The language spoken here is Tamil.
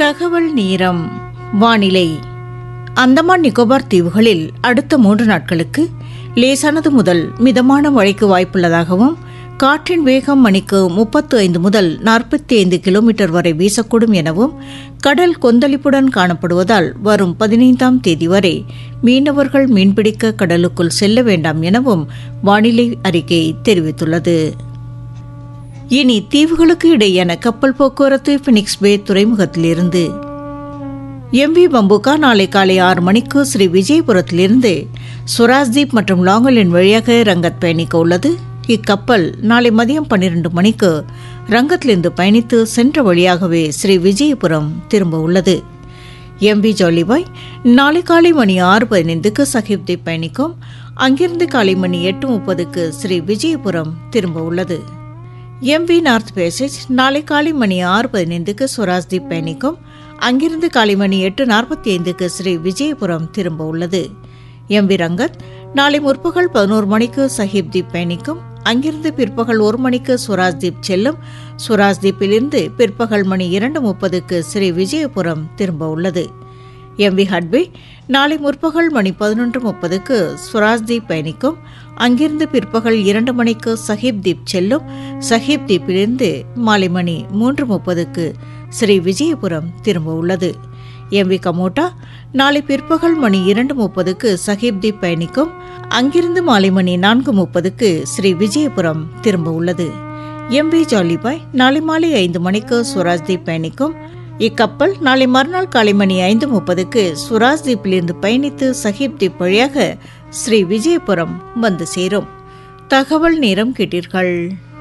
தகவல் நேரம் வானிலை அந்தமான் நிக்கோபார் தீவுகளில் அடுத்த மூன்று நாட்களுக்கு லேசானது முதல் மிதமான மழைக்கு வாய்ப்புள்ளதாகவும் காற்றின் வேகம் மணிக்கு முப்பத்து ஐந்து முதல் நாற்பத்தி ஐந்து கிலோமீட்டர் வரை வீசக்கூடும் எனவும் கடல் கொந்தளிப்புடன் காணப்படுவதால் வரும் பதினைந்தாம் தேதி வரை மீனவர்கள் மீன்பிடிக்க கடலுக்குள் செல்ல வேண்டாம் எனவும் வானிலை அறிக்கை தெரிவித்துள்ளது இனி தீவுகளுக்கு இடையேயான கப்பல் போக்குவரத்து பினிக்ஸ் பே துறைமுகத்திலிருந்து எம்வி பம்புகா நாளை காலை ஆறு மணிக்கு ஸ்ரீ விஜயபுரத்திலிருந்து சுராஜ்தீப் மற்றும் லாங்கலின் வழியாக ரங்கத் பயணிக்க உள்ளது இக்கப்பல் நாளை மதியம் பன்னிரண்டு மணிக்கு ரங்கத்திலிருந்து பயணித்து சென்ற வழியாகவே ஸ்ரீ விஜயபுரம் திரும்ப உள்ளது எம்வி ஜாலிபாய் நாளை காலை மணி ஆறு பதினைந்துக்கு சஹிப்தீப் பயணிக்கும் அங்கிருந்து காலை மணி எட்டு முப்பதுக்கு ஸ்ரீ விஜயபுரம் திரும்ப உள்ளது எம்வி நார்த் பேசேஜ் நாளை காலை மணி ஆறு பதினைந்துக்கு சுராஜ்தீப் பயணிக்கும் அங்கிருந்து காலை மணி எட்டு நாற்பத்தி ஐந்துக்கு ஸ்ரீ விஜயபுரம் திரும்ப உள்ளது எம்வி ரங்கத் நாளை முற்பகல் பதினோரு மணிக்கு சஹிப்தீப் பயணிக்கும் அங்கிருந்து பிற்பகல் ஒரு மணிக்கு சுராஜ்தீப் செல்லும் சுராஜ்தீப்பிலிருந்து பிற்பகல் மணி இரண்டு முப்பதுக்கு ஸ்ரீ விஜயபுரம் திரும்ப உள்ளது எம்வி ஹட்வே நாளை முற்பகல் மணி பதினொன்று முப்பதுக்கு சுராஜ்தீப் பயணிக்கும் அங்கிருந்து பிற்பகல் இரண்டு மணிக்கு சஹிப் தீப் செல்லும் சஹிப் தீப்பிலிருந்து மாலை மணி மூன்று முப்பதுக்கு ஸ்ரீ விஜயபுரம் திரும்ப உள்ளது எம்வி கமோட்டா நாளை பிற்பகல் மணி இரண்டு முப்பதுக்கு சஹிப் தீப் பயணிக்கும் அங்கிருந்து மாலை மணி நான்கு முப்பதுக்கு ஸ்ரீ விஜயபுரம் திரும்ப உள்ளது எம்வி ஜாலிபாய் நாளை மாலை ஐந்து மணிக்கு சுராஜ்தீப் பயணிக்கும் இக்கப்பல் நாளை மறுநாள் காலை மணி ஐந்து முப்பதுக்கு சுராஜ்தீப்பிலிருந்து பயணித்து சஹிப் தீப் வழியாக ஸ்ரீ விஜயபுரம் வந்து சேரும் தகவல் நேரம் கேட்டீர்கள்